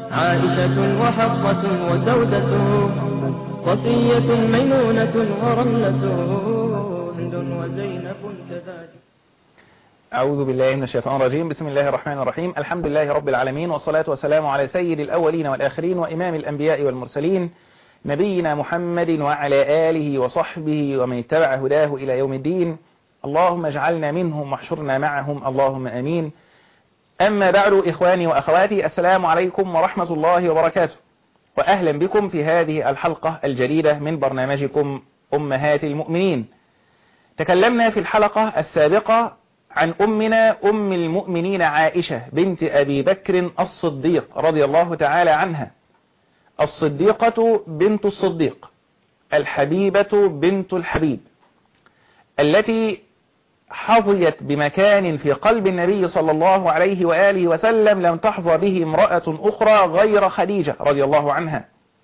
عائشة وحفصة وسودة صفية ميمونة ورملة هند وزينب كذلك أعوذ بالله من الشيطان الرجيم بسم الله الرحمن الرحيم الحمد لله رب العالمين والصلاة والسلام على سيد الأولين والآخرين وإمام الأنبياء والمرسلين نبينا محمد وعلى آله وصحبه ومن اتبع هداه إلى يوم الدين اللهم اجعلنا منهم واحشرنا معهم اللهم أمين أما بعد إخواني وأخواتي السلام عليكم ورحمة الله وبركاته وأهلا بكم في هذه الحلقة الجديدة من برنامجكم أمهات المؤمنين تكلمنا في الحلقة السابقة عن أمنا أم المؤمنين عائشة بنت أبي بكر الصديق رضي الله تعالى عنها الصديقة بنت الصديق الحبيبة بنت الحبيب التي حظيت بمكان في قلب النبي صلى الله عليه وآله وسلم لم تحظى به امرأة أخرى غير خديجة رضي الله عنها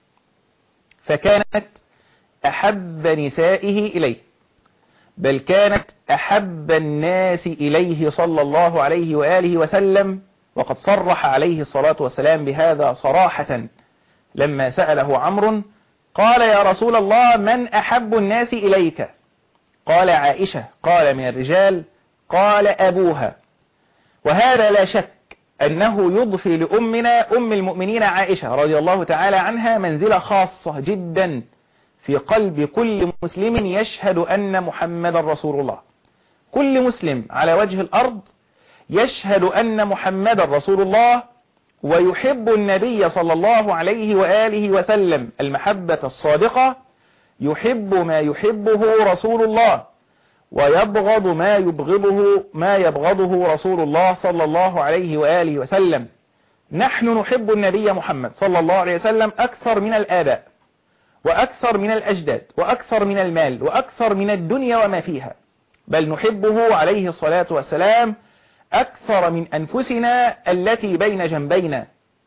فكانت أحب نسائه إليه بل كانت أحب الناس إليه صلى الله عليه وآله وسلم وقد صرح عليه الصلاة والسلام بهذا صراحة لما سأله عمرو قال يا رسول الله من أحب الناس إليك قال عائشة قال من الرجال قال أبوها وهذا لا شك أنه يضفي لأمنا أم المؤمنين عائشة رضي الله تعالى عنها منزلة خاصة جدا في قلب كل مسلم يشهد أن محمد رسول الله كل مسلم على وجه الأرض يشهد أن محمد رسول الله ويحب النبي صلى الله عليه وآله وسلم المحبة الصادقة يحب ما يحبه رسول الله ويبغض ما يبغضه ما يبغضه رسول الله صلى الله عليه وآله وسلم نحن نحب النبي محمد صلى الله عليه وسلم أكثر من الآباء وأكثر من الأجداد وأكثر من المال وأكثر من الدنيا وما فيها بل نحبه عليه الصلاة والسلام أكثر من أنفسنا التي بين جنبينا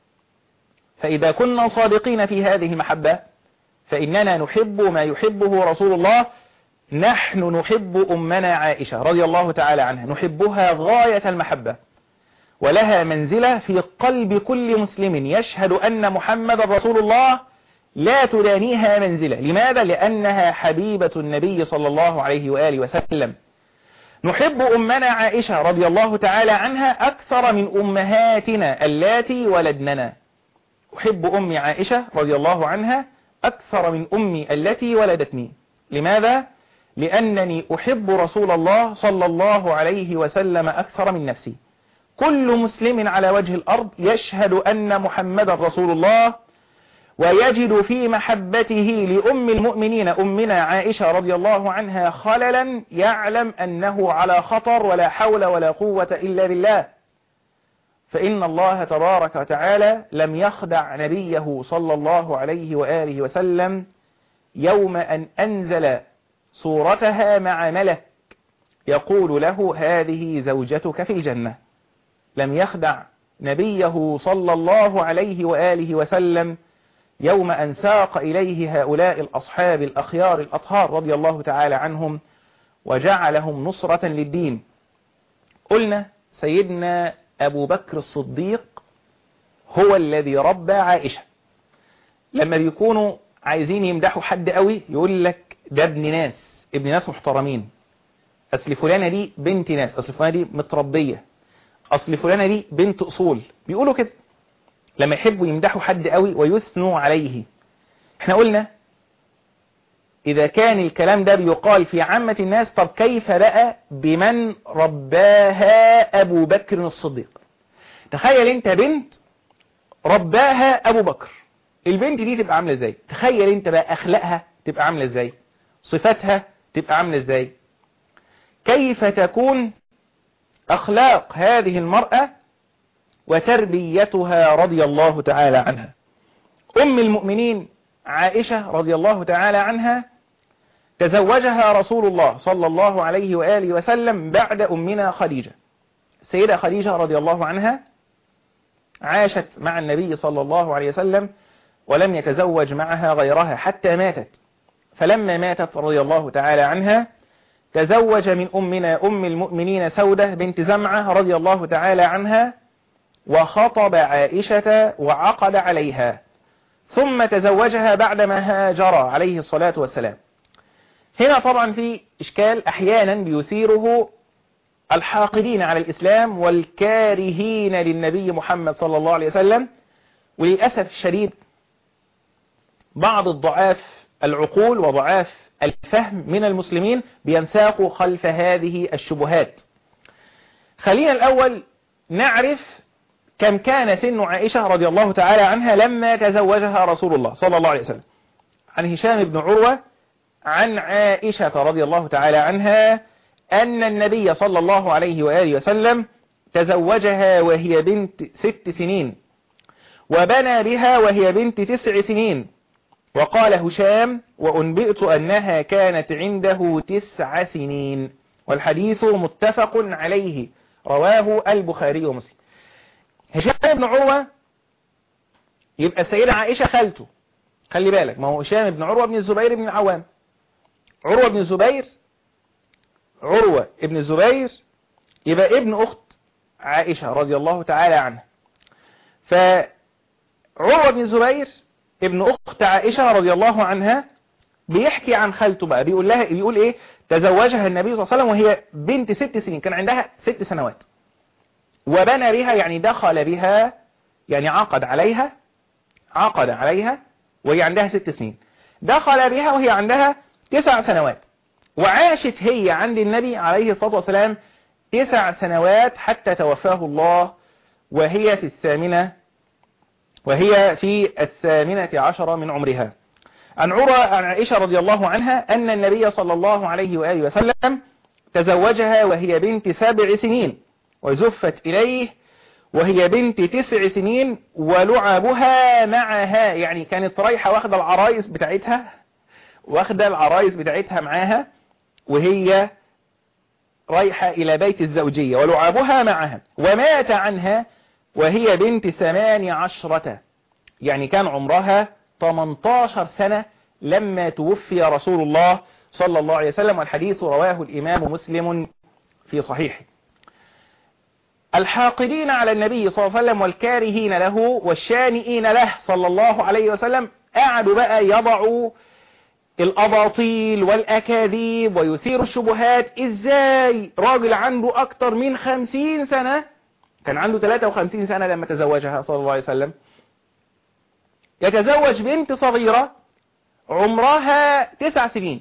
فإذا كنا صادقين في هذه المحبة فإننا نحب ما يحبه رسول الله نحن نحب أمنا عائشة رضي الله تعالى عنها نحبها غاية المحبة ولها منزلة في قلب كل مسلم يشهد أن محمد رسول الله لا تدانيها منزلة لماذا؟ لأنها حبيبة النبي صلى الله عليه وآله وسلم نحب أمنا عائشة رضي الله تعالى عنها أكثر من أمهاتنا اللاتي ولدننا أحب أمي عائشة رضي الله عنها أكثر من أمي التي ولدتني لماذا؟ لأنني أحب رسول الله صلى الله عليه وسلم أكثر من نفسي كل مسلم على وجه الأرض يشهد أن محمد رسول الله ويجد في محبته لأم المؤمنين أمنا عائشة رضي الله عنها خللا يعلم أنه على خطر ولا حول ولا قوة إلا بالله فإن الله تبارك وتعالى لم يخدع نبيه صلى الله عليه وآله وسلم يوم أن أنزل صورتها مع ملك يقول له هذه زوجتك في الجنة لم يخدع نبيه صلى الله عليه وآله وسلم يوم أن ساق إليه هؤلاء الأصحاب الأخيار الأطهار رضي الله تعالى عنهم وجعلهم نصرة للدين قلنا سيدنا أبو بكر الصديق هو الذي ربى عائشة لما بيكونوا عايزين يمدحوا حد قوي يقول لك ده ابن ناس ابن ناس محترمين أصل فلانة دي بنت ناس أصل فلانة دي متربية أصل فلانة دي بنت أصول بيقولوا كده لما يحبوا يمدحوا حد قوي ويثنوا عليه احنا قلنا إذا كان الكلام ده بيقال في عامة الناس طب كيف بقى بمن رباها أبو بكر الصديق تخيل انت بنت رباها أبو بكر البنت دي تبقى عاملة ازاي تخيل انت بقى أخلاقها تبقى عاملة ازاي صفاتها تبقى عاملة ازاي كيف تكون أخلاق هذه المرأة وتربيتها رضي الله تعالى عنها أم المؤمنين عائشة رضي الله تعالى عنها تزوجها رسول الله صلى الله عليه وآله وسلم بعد أمنا خديجة السيدة خديجة رضي الله عنها عاشت مع النبي صلى الله عليه وسلم ولم يتزوج معها غيرها حتى ماتت فلما ماتت رضي الله تعالى عنها تزوج من أمنا أم المؤمنين سودة بنت زمعة رضي الله تعالى عنها وخطب عائشة وعقد عليها ثم تزوجها بعدما هاجر عليه الصلاة والسلام هنا طبعا في إشكال أحيانا بيثيره الحاقدين على الإسلام والكارهين للنبي محمد صلى الله عليه وسلم وللأسف الشديد بعض الضعاف العقول وضعاف الفهم من المسلمين بينساقوا خلف هذه الشبهات خلينا الأول نعرف كم كان سن عائشة رضي الله تعالى عنها لما تزوجها رسول الله صلى الله عليه وسلم عن هشام بن عروة عن عائشة رضي الله تعالى عنها أن النبي صلى الله عليه وآله وسلم تزوجها وهي بنت ست سنين وبنى بها وهي بنت تسع سنين وقال هشام وأنبئت أنها كانت عنده تسع سنين والحديث متفق عليه رواه البخاري ومسلم هشام بن عروة يبقى السيدة عائشة خالته خلي بالك ما هو هشام بن عروة بن الزبير بن العوام عروة بن الزبير عروة ابن الزبير يبقى ابن أخت عائشة رضي الله تعالى عنها فعروة بن الزبير ابن أخت عائشة رضي الله عنها بيحكي عن خالته بقى بيقول لها بيقول ايه تزوجها النبي صلى الله عليه وسلم وهي بنت ست سنين كان عندها ست سنوات وبنى بها يعني دخل بها يعني عقد عليها عقد عليها وهي عندها ست سنين دخل بها وهي عندها تسع سنوات وعاشت هي عند النبي عليه الصلاة والسلام تسع سنوات حتى توفاه الله وهي في الثامنة وهي في الثامنة عشر من عمرها عن عروة عن عائشة رضي الله عنها أن النبي صلى الله عليه وآله وسلم تزوجها وهي بنت سبع سنين وزفت إليه وهي بنت تسع سنين ولعبها معها يعني كانت رايحة واخدة العرايس بتاعتها واخدة العرايس بتاعتها معاها وهي رايحة إلى بيت الزوجية ولعبها معها ومات عنها وهي بنت ثمان عشرة يعني كان عمرها 18 سنة لما توفي رسول الله صلى الله عليه وسلم والحديث رواه الإمام مسلم في صحيحه الحاقدين على النبي صلى الله عليه وسلم والكارهين له والشانئين له صلى الله عليه وسلم قعدوا بقى يضعوا الأباطيل والأكاذيب ويثير الشبهات إزاي راجل عنده أكتر من خمسين سنة كان عنده 53 سنة لما تزوجها صلى الله عليه وسلم يتزوج بنت صغيرة عمرها تسع سنين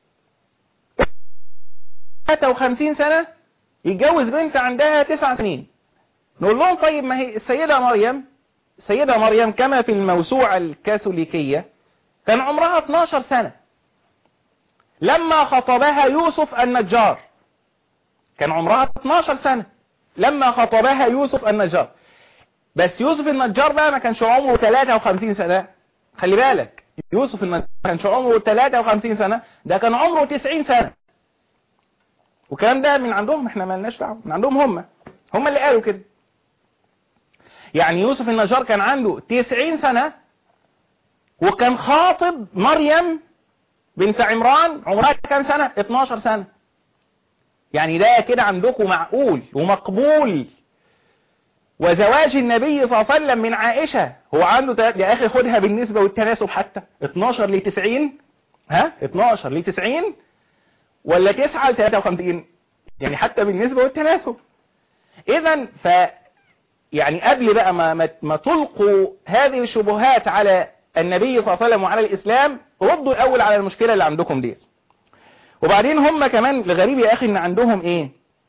53 سنة يتجوز بنت عندها تسع سنين نقول لهم طيب ما هي السيدة مريم السيدة مريم كما في الموسوعة الكاثوليكية كان عمرها 12 سنة لما خطبها يوسف النجار كان عمرها 12 سنة لما خطبها يوسف النجار بس يوسف النجار بقى ما كانش عمره 53 سنة خلي بالك يوسف النجار ما كانش عمره 53 سنة ده كان عمره 90 سنة والكلام ده من عندهم احنا ما لناش دعوه من عندهم هم هم اللي قالوا كده يعني يوسف النجار كان عنده 90 سنة وكان خاطب مريم بنت عمران عمرها كام سنة 12 سنة يعني ده كده عندكم معقول ومقبول وزواج النبي صلى الله عليه وسلم من عائشة هو عنده تلات يا أخي خدها بالنسبة والتناسب حتى 12 ل 90 ها 12 ل 90 ولا 9 ل 53 يعني حتى بالنسبة والتناسب إذا ف يعني قبل بقى ما, ما, ما تلقوا هذه الشبهات على النبي صلى الله عليه وسلم وعلى الإسلام ردوا الأول على المشكلة اللي عندكم دي وبعدين هم كمان الغريب يا أخي إن عندهم إيه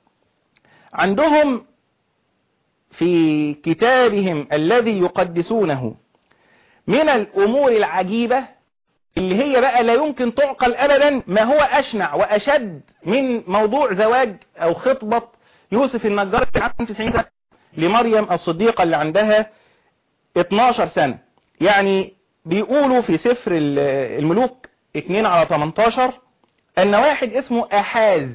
عندهم في كتابهم الذي يقدسونه من الأمور العجيبة اللي هي بقى لا يمكن تعقل أبدا ما هو أشنع وأشد من موضوع زواج أو خطبة يوسف النجار اللي عنده 90 سنة لمريم الصديقة اللي عندها 12 سنة يعني بيقولوا في سفر الملوك 2 على 18 أن واحد اسمه أحاز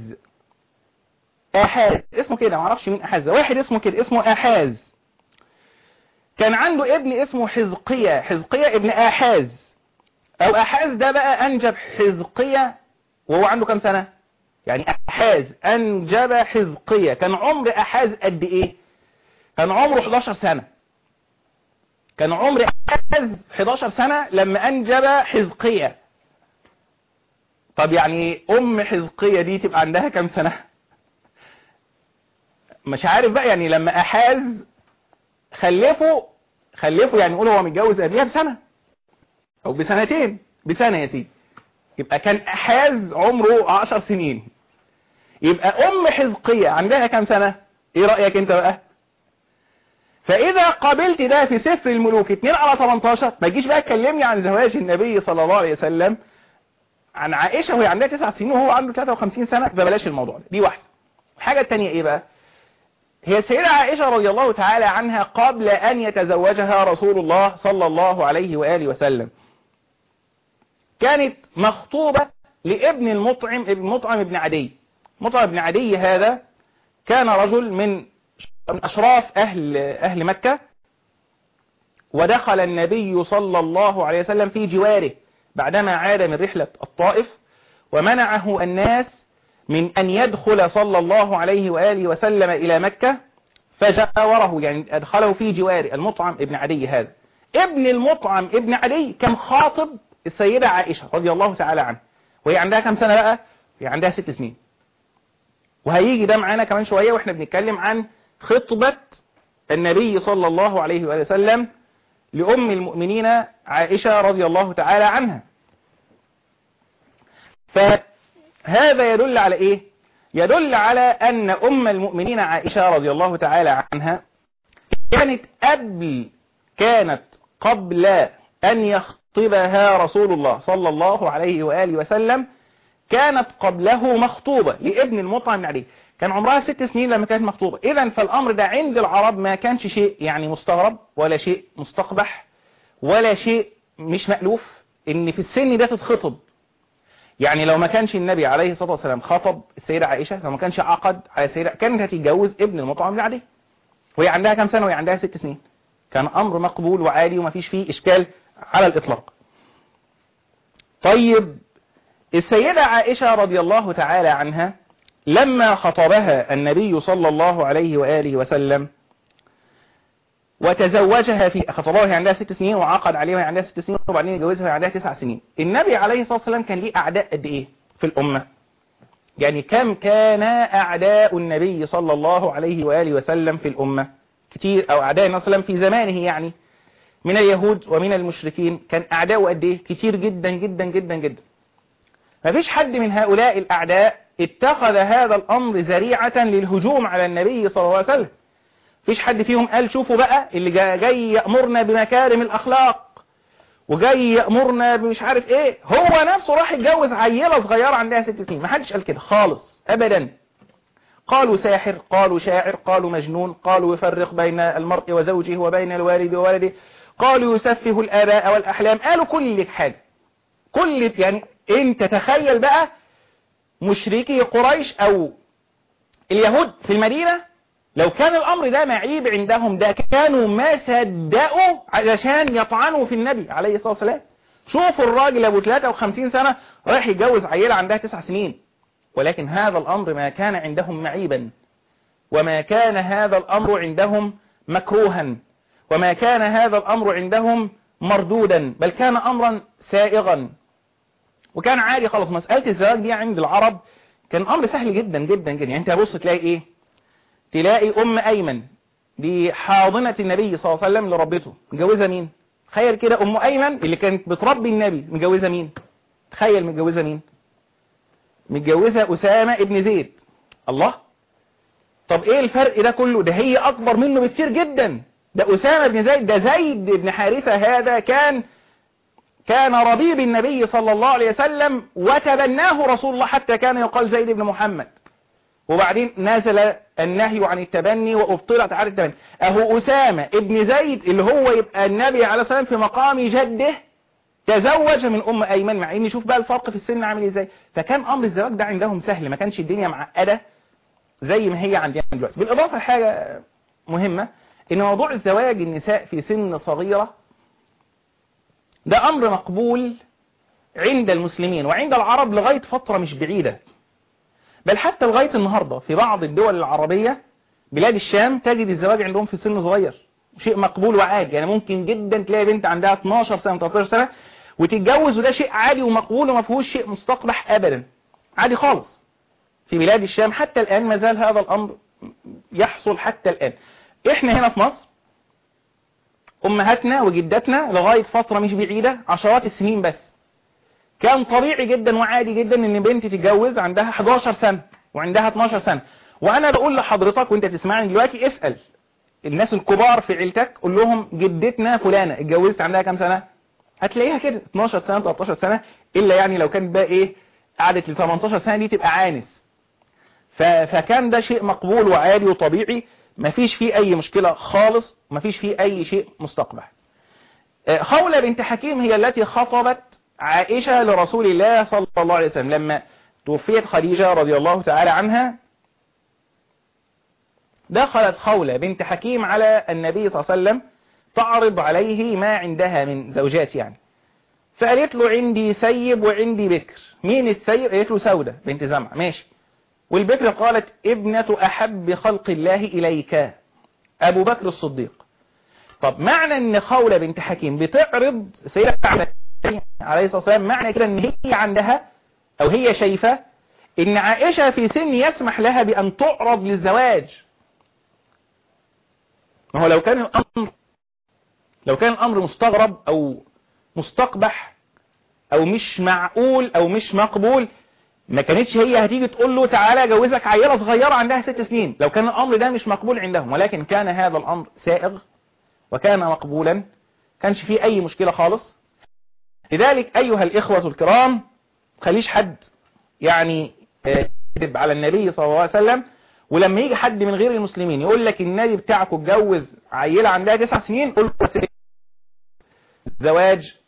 أحاز اسمه كده معرفش مين أحاز واحد اسمه كده اسمه أحاز كان عنده ابن اسمه حزقية حزقية ابن أحاز أو أحاز ده بقى أنجب حزقية وهو عنده كام سنة يعني أحاز أنجب حزقية كان عمر أحاز قد إيه كان عمره 11 سنة كان عمر أحاز 11 سنة لما أنجب حزقية طب يعني أم حزقية دي تبقى عندها كام سنة مش عارف بقى يعني لما أحاز خلفه خلفه يعني نقول هو متجوز قبلها بسنة أو بسنتين بسنة يا سيدي يبقى كان أحاز عمره 10 سنين يبقى أم حزقية عندها كام سنة إيه رأيك أنت بقى فإذا قابلت ده في سفر الملوك 2 على 18 ما تجيش بقى تكلمني عن زواج النبي صلى الله عليه وسلم عن عائشة وهي عندها 9 سنين وهو عنده 53 سنة فبلاش الموضوع ده دي واحدة الحاجة الثانية إيه بقى هي السيدة عائشة رضي الله تعالى عنها قبل أن يتزوجها رسول الله صلى الله عليه وآله وسلم كانت مخطوبة لابن المطعم ابن مطعم ابن عدي مطعم ابن عدي هذا كان رجل من أشراف أهل, أهل مكة ودخل النبي صلى الله عليه وسلم في جواره بعدما عاد من رحلة الطائف ومنعه الناس من أن يدخل صلى الله عليه وآله وسلم إلى مكة فجاوره يعني أدخله في جواره المطعم ابن عدي هذا ابن المطعم ابن عدي كان خاطب السيدة عائشة رضي الله تعالى عنها وهي عندها كم سنة بقى هي عندها ست سنين وهيجي ده معانا كمان شوية واحنا بنتكلم عن خطبة النبي صلى الله عليه وآله وسلم لأم المؤمنين عائشة رضي الله تعالى عنها فهذا يدل على إيه يدل على أن أم المؤمنين عائشة رضي الله تعالى عنها كانت قبل كانت قبل أن يخطبها رسول الله صلى الله عليه وآله وسلم كانت قبله مخطوبة لابن المطعم عليه كان عمرها ست سنين لما كانت مخطوبة إذا فالأمر ده عند العرب ما كانش شيء يعني مستغرب ولا شيء مستقبح ولا شيء مش مألوف إن في السن ده تتخطب يعني لو ما كانش النبي عليه الصلاة والسلام خطب السيدة عائشة لو ما كانش عقد على السيدة كانت هتتجوز ابن المطعم العادي وهي عندها كام سنة وهي عندها ست سنين كان أمر مقبول وعادي وما فيش فيه إشكال على الإطلاق طيب السيدة عائشة رضي الله تعالى عنها لما خطبها النبي صلى الله عليه وآله وسلم وتزوجها في خطبها وهي عندها ست سنين وعقد عليها وهي عندها ست سنين وبعدين يتجوزها وهي عندها تسع سنين النبي عليه الصلاة والسلام كان ليه أعداء قد إيه في الأمة يعني كم كان أعداء النبي صلى الله عليه وآله وسلم في الأمة كتير أو أعداء النبي صلى الله عليه وسلم في زمانه يعني من اليهود ومن المشركين كان أعداء قد إيه كتير جدا جدا جدا جدا ما فيش حد من هؤلاء الأعداء اتخذ هذا الأمر ذريعة للهجوم على النبي صلى الله عليه وسلم فيش حد فيهم قال شوفوا بقى اللي جاي يأمرنا بمكارم الأخلاق وجاي يأمرنا بمش عارف ايه هو نفسه راح يتجوز عيلة صغيرة عندها ست سنين ما حدش قال كده خالص أبدا قالوا ساحر قالوا شاعر قالوا مجنون قالوا يفرق بين المرء وزوجه وبين الوالد وولده قالوا يسفه الآباء والأحلام قالوا كل حاجة كل يعني انت تخيل بقى مشركي قريش او اليهود في المدينة لو كان الامر ده معيب عندهم ده كانوا ما صدقوا علشان يطعنوا في النبي عليه الصلاة والسلام شوفوا الراجل ابو 53 سنة رايح يتجوز عيلة عندها 9 سنين ولكن هذا الامر ما كان عندهم معيبا وما كان هذا الامر عندهم مكروها وما كان هذا الامر عندهم مردودا بل كان امرا سائغا وكان عادي خلاص مسألة الزواج دي عند العرب كان أمر سهل جدا جدا جدا يعني انت هبص تلاقي ايه تلاقي أم أيمن دي حاضنة النبي صلى الله عليه وسلم لربته متجوزة مين تخيل كده أم أيمن اللي كانت بتربي النبي متجوزة مين تخيل متجوزة مين متجوزة أسامة ابن زيد الله طب ايه الفرق ده كله ده هي أكبر منه بكتير جدا ده أسامة بن زيد ده زيد بن حارثة هذا كان كان ربيب النبي صلى الله عليه وسلم وتبناه رسول الله حتى كان يقال زيد بن محمد وبعدين نزل النهي عن التبني وابطلت عن التبني اهو أسامة ابن زيد اللي هو يبقى النبي عليه الصلاة والسلام في مقام جده تزوج من أم أيمن مع ان شوف بقى الفرق في السن عامل ازاي فكان أمر الزواج ده عندهم سهل ما كانش الدنيا معقدة زي ما هي عندنا دلوقتي بالإضافة لحاجة مهمة ان موضوع الزواج النساء في سن صغيرة ده أمر مقبول عند المسلمين وعند العرب لغاية فترة مش بعيدة بل حتى لغاية النهاردة في بعض الدول العربية بلاد الشام تجد الزواج عندهم في سن صغير شيء مقبول وعادي يعني ممكن جدا تلاقي بنت عندها 12 سنة 13 سنة وتتجوز وده شيء عادي ومقبول وما فيهوش شيء مستقبح ابدا عادي خالص في بلاد الشام حتى الآن ما زال هذا الأمر يحصل حتى الآن احنا هنا في مصر امهاتنا وجداتنا لغاية فترة مش بعيدة عشرات السنين بس كان طبيعي جدا وعادي جدا ان بنت تتجوز عندها 11 سنة وعندها 12 سنة وانا بقول لحضرتك وانت تسمعني دلوقتي اسأل الناس الكبار في عيلتك قول لهم جدتنا فلانة اتجوزت عندها كام سنة هتلاقيها كده 12 سنة 13 سنة الا يعني لو كانت بقى ايه قعدت ل 18 سنة دي تبقى عانس فكان ده شيء مقبول وعادي وطبيعي مفيش فيه اي مشكلة خالص مفيش فيه اي شيء مستقبح خولة بنت حكيم هي التي خطبت عائشة لرسول الله صلى الله عليه وسلم لما توفيت خديجة رضي الله تعالى عنها دخلت خولة بنت حكيم على النبي صلى الله عليه وسلم تعرض عليه ما عندها من زوجات يعني فقالت له عندي سيب وعندي بكر مين السيب قالت له سودة بنت زمع ماشي والبكر قالت ابنة أحب خلق الله إليك أبو بكر الصديق طب معنى ان خولة بنت حكيم بتعرض سيدة عليه الصلاة والسلام معنى كده ان هي عندها او هي شايفة ان عائشة في سن يسمح لها بان تعرض للزواج ما هو لو كان الامر لو كان الامر مستغرب او مستقبح او مش معقول او مش مقبول ما كانتش هي هتيجي تقول له تعالى جوزك عيلة صغيرة عندها ست سنين لو كان الامر ده مش مقبول عندهم ولكن كان هذا الامر سائغ وكان مقبولا كانش فيه اي مشكلة خالص لذلك ايها الاخوة الكرام خليش حد يعني يكذب على النبي صلى الله عليه وسلم ولما يجي حد من غير المسلمين يقول لك النبي بتاعك اتجوز عيلة عندها تسع سنين قول له زواج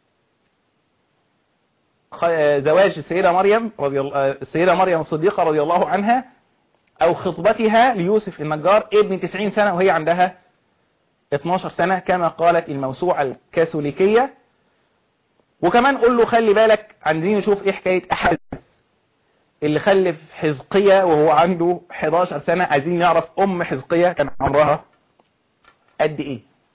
زواج السيدة مريم رضي الله السيدة مريم الصديقة رضي الله عنها او خطبتها ليوسف النجار ابن 90 سنة وهي عندها 12 سنة كما قالت الموسوعة الكاثوليكية وكمان قول له خلي بالك عايزين نشوف ايه حكاية احد اللي خلف حزقية وهو عنده 11 سنة عايزين نعرف ام حزقية كان عمرها قد ايه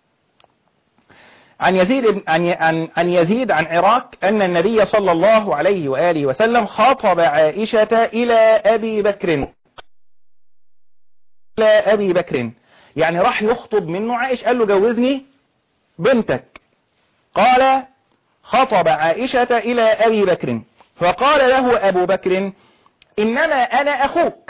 عن يزيد عن عن عن يزيد عن عراق أن النبي صلى الله عليه وآله وسلم خاطب عائشة إلى أبي بكر إلى أبي بكر يعني راح يخطب منه عائش قال له جوزني بنتك قال خطب عائشة إلى أبي بكر فقال له أبو بكر إنما أنا أخوك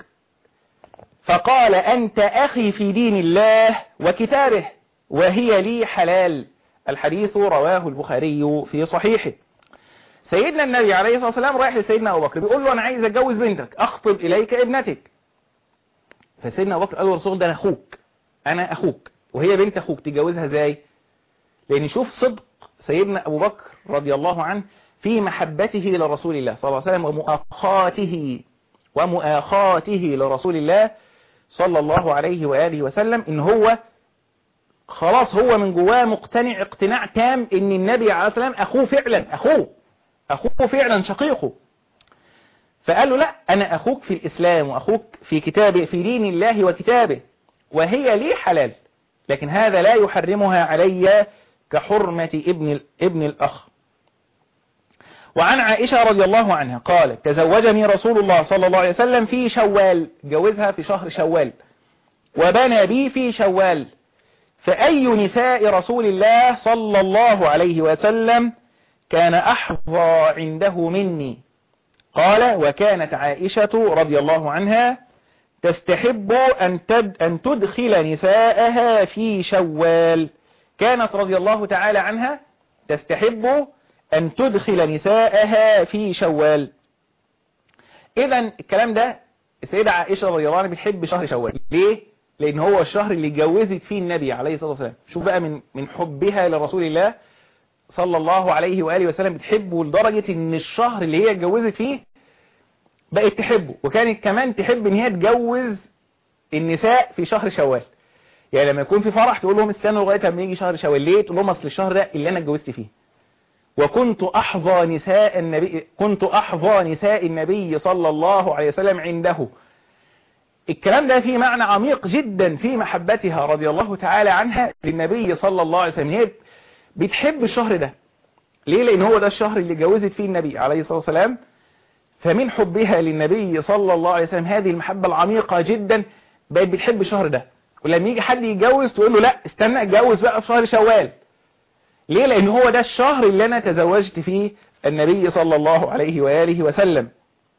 فقال أنت أخي في دين الله وكتابه وهي لي حلال الحديث رواه البخاري في صحيحه سيدنا النبي عليه الصلاة والسلام رايح لسيدنا أبو بكر بيقول له أنا عايز أتجوز بنتك أخطب إليك ابنتك فسيدنا أبو بكر قال له رسول ده أنا أخوك أنا أخوك وهي بنت أخوك تتجوزها إزاي لأن شوف صدق سيدنا أبو بكر رضي الله عنه في محبته لرسول الله صلى الله عليه وسلم ومؤاخاته ومؤاخاته لرسول الله صلى الله عليه وآله وسلم إن هو خلاص هو من جواه مقتنع اقتناع تام ان النبي عليه الصلاة والسلام اخوه فعلا اخوه اخوه فعلا شقيقه فقال له لا انا اخوك في الاسلام واخوك في كتابه في دين الله وكتابه وهي لي حلال لكن هذا لا يحرمها علي كحرمة ابن ابن الاخ وعن عائشة رضي الله عنها قالت تزوجني رسول الله صلى الله عليه وسلم في شوال جوزها في شهر شوال وبنى بي في شوال فأي نساء رسول الله صلى الله عليه وسلم كان أحظى عنده مني قال وكانت عائشة رضي الله عنها تستحب أن, تد أن تدخل نساءها في شوال كانت رضي الله تعالى عنها تستحب أن تدخل نساءها في شوال إذا الكلام ده السيدة عائشة رضي الله عنها بتحب شهر شوال ليه؟ لأن هو الشهر اللي اتجوزت فيه النبي عليه الصلاة والسلام شوف بقى من من حبها لرسول الله صلى الله عليه وآله وسلم بتحبه لدرجة ان الشهر اللي هي اتجوزت فيه بقت تحبه وكانت كمان تحب ان هي تجوز النساء في شهر شوال يعني لما يكون في فرح تقول لهم استنوا لغايه لما يجي شهر شوال ليه تقول لهم اصل الشهر ده اللي انا اتجوزت فيه وكنت احظى نساء النبي كنت احظى نساء النبي صلى الله عليه وسلم عنده الكلام ده فيه معنى عميق جدا في محبتها رضي الله تعالى عنها للنبي صلى الله عليه وسلم هي بتحب الشهر ده ليه لان هو ده الشهر اللي جوزت فيه النبي عليه الصلاة والسلام فمن حبها للنبي صلى الله عليه وسلم هذه المحبة العميقة جدا بقت بتحب الشهر ده ولما يجي حد يتجوز تقول له لا استنى اتجوز بقى في شهر شوال ليه لان هو ده الشهر اللي انا تزوجت فيه النبي صلى الله عليه وآله وسلم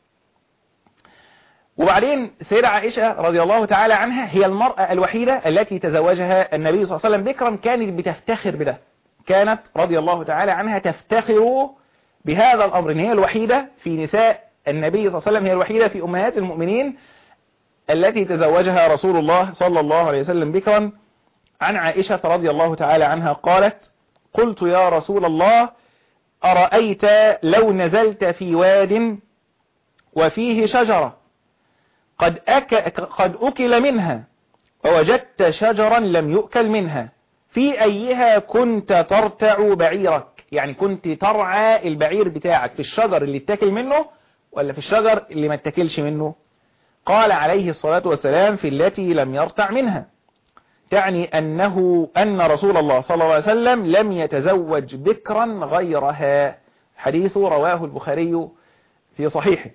وبعدين سيدة عائشة رضي الله تعالى عنها هي المرأة الوحيدة التي تزوجها النبي صلى الله عليه وسلم بكرا كانت بتفتخر بده كانت رضي الله تعالى عنها تفتخر بهذا الأمر إن هي الوحيدة في نساء النبي صلى الله عليه وسلم هي الوحيدة في أمهات المؤمنين التي تزوجها رسول الله صلى الله عليه وسلم بكرا عن عائشة رضي الله تعالى عنها قالت قلت يا رسول الله أرأيت لو نزلت في واد وفيه شجرة قد, أك... قد أكل منها ووجدت شجرا لم يؤكل منها في أيها كنت ترتع بعيرك يعني كنت ترعى البعير بتاعك في الشجر اللي اتاكل منه ولا في الشجر اللي ما اتاكلش منه قال عليه الصلاة والسلام في التي لم يرتع منها تعني أنه أن رسول الله صلى الله عليه وسلم لم يتزوج بكرا غيرها حديث رواه البخاري في صحيحه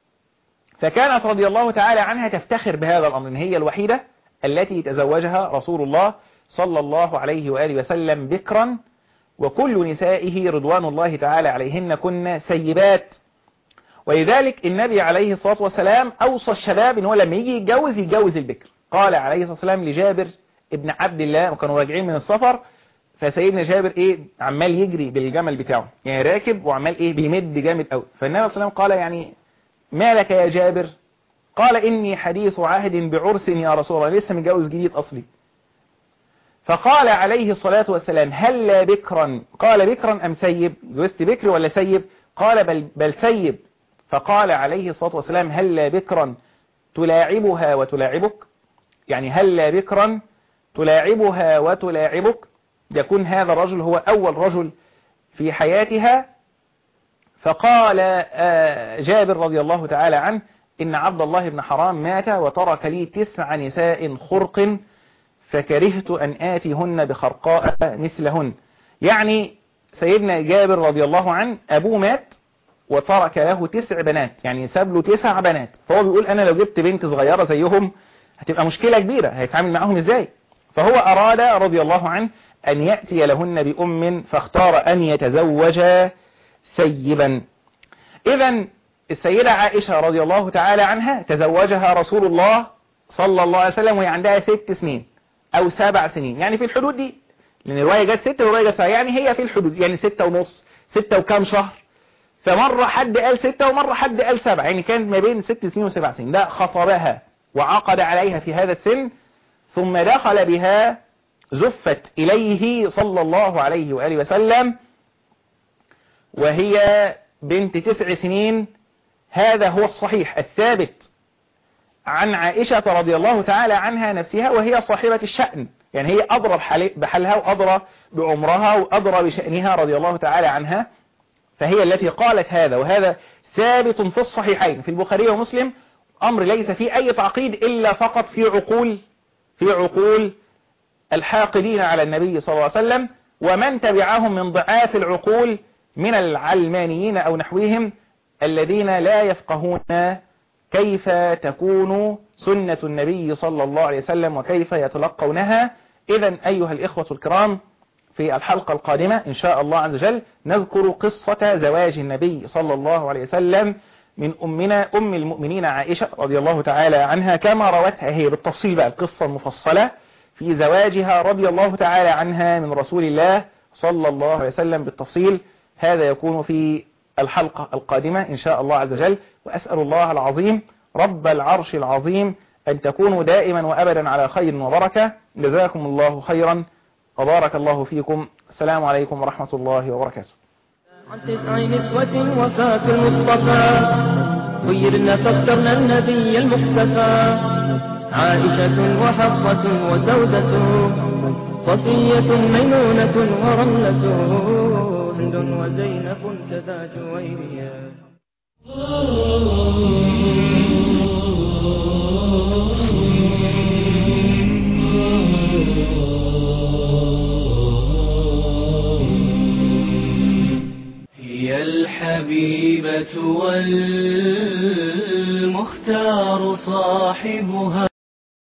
فكانت رضي الله تعالى عنها تفتخر بهذا الأمر إن هي الوحيدة التي تزوجها رسول الله صلى الله عليه وآله وسلم بكرا وكل نسائه رضوان الله تعالى عليهن كن سيبات ولذلك النبي عليه الصلاة والسلام أوصى الشباب إن هو لما يجي يتجوز يتجوز البكر قال عليه الصلاة والسلام لجابر ابن عبد الله وكانوا راجعين من السفر فسيدنا جابر ايه عمال يجري بالجمل بتاعه يعني راكب وعمال ايه بيمد جامد قوي فالنبي صلى الله عليه وسلم قال يعني ما لك يا جابر قال إني حديث عهد بعرس يا رسول الله لسه متجوز جديد أصلي فقال عليه الصلاة والسلام هل بكرا قال بكرا أم سيب جوزت بكر ولا سيب قال بل, بل سيب فقال عليه الصلاة والسلام هل بكرا تلاعبها وتلاعبك يعني هل بكرا تلاعبها وتلاعبك يكون هذا الرجل هو أول رجل في حياتها فقال جابر رضي الله تعالى عنه إن عبد الله بن حرام مات وترك لي تسع نساء خرق فكرهت أن آتيهن بخرقاء مثلهن يعني سيدنا جابر رضي الله عنه أبوه مات وترك له تسع بنات يعني ساب له تسع بنات فهو بيقول أنا لو جبت بنت صغيرة زيهم هتبقى مشكلة كبيرة هيتعامل معهم إزاي فهو أراد رضي الله عنه أن يأتي لهن بأم فاختار أن يتزوج سيبا إذا السيدة عائشة رضي الله تعالى عنها تزوجها رسول الله صلى الله عليه وسلم وهي عندها ست سنين أو سبع سنين يعني في الحدود دي لأن الرواية جت ستة والرواية جت سبعة يعني هي في الحدود يعني ستة ونص ستة وكام شهر فمرة حد قال ستة ومرة حد قال سبعة يعني كانت ما بين ست سنين وسبع سنين ده خطبها وعقد عليها في هذا السن ثم دخل بها زفت إليه صلى الله عليه وآله وسلم وهي بنت تسع سنين هذا هو الصحيح الثابت عن عائشة رضي الله تعالى عنها نفسها وهي صاحبة الشأن يعني هي أضرب بحالها وأضرى بعمرها وأضرى بشأنها رضي الله تعالى عنها فهي التي قالت هذا وهذا ثابت في الصحيحين في البخاري ومسلم أمر ليس فيه أي تعقيد إلا فقط في عقول في عقول الحاقدين على النبي صلى الله عليه وسلم ومن تبعهم من ضعاف العقول من العلمانيين أو نحوهم الذين لا يفقهون كيف تكون سنة النبي صلى الله عليه وسلم وكيف يتلقونها إذا أيها الإخوة الكرام في الحلقة القادمة إن شاء الله عز وجل نذكر قصة زواج النبي صلى الله عليه وسلم من أمنا أم المؤمنين عائشة رضي الله تعالى عنها كما روتها هي بالتفصيل بقى القصة المفصلة في زواجها رضي الله تعالى عنها من رسول الله صلى الله عليه وسلم بالتفصيل هذا يكون في الحلقة القادمة إن شاء الله عز وجل وأسأل الله العظيم رب العرش العظيم أن تكونوا دائما وأبدا على خير وبركة جزاكم الله خيرا وبارك الله فيكم السلام عليكم ورحمة الله وبركاته عن تسع نسوة وفاة المصطفى خيرنا فاخترن النبي المختفى عائشة وحفصة وسودة صفية ميمونة ورملة هند وزينب كذا جويريا هي الحبيبة والمختار صاحبها